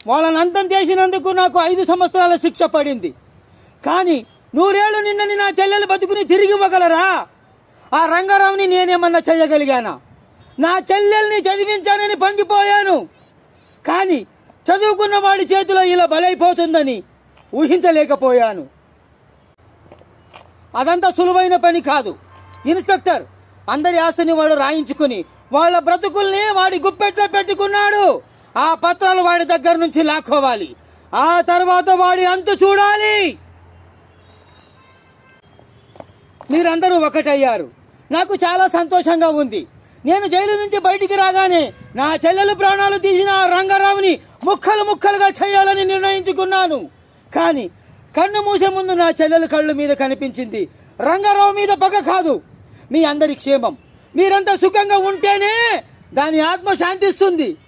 వాళ్ళని అంతం చేసినందుకు నాకు ఐదు సంవత్సరాల శిక్ష పడింది కానీ నూరేళ్లు నిన్నని నా చెల్లెలు బతుకుని తిరిగి ఇవ్వగలరా ఆ రంగారావుని నేనేమన్నా చేయగలిగానా నా చెల్లెల్ని చదివించానని పొంగిపోయాను కానీ చదువుకున్న వాడి చేతిలో ఇలా బలైపోతుందని ఊహించలేకపోయాను అదంతా సులువైన పని కాదు ఇన్స్పెక్టర్ అందరి ఆస్తిని వాడు రాయించుకుని వాళ్ళ బ్రతుకుల్ని వాడి గుప్పెట్లో పెట్టుకున్నాడు ఆ పత్రాలు వాడి దగ్గర నుంచి లాక్కోవాలి ఆ తర్వాత వాడి అంతు చూడాలి మీరందరూ ఒకటయ్యారు నాకు చాలా సంతోషంగా ఉంది నేను జైలు నుంచి బయటికి రాగానే నా చెల్లెలు ప్రాణాలు తీసిన ఆ రంగారావుని ముక్కలు ముక్కలుగా చేయాలని నిర్ణయించుకున్నాను కానీ కన్ను మూసే ముందు నా చెల్లెలు కళ్ళు మీద కనిపించింది రంగారావు మీద పగ కాదు మీ అందరి క్షేమం మీరంతా సుఖంగా ఉంటేనే దాని ఆత్మ శాంతిస్తుంది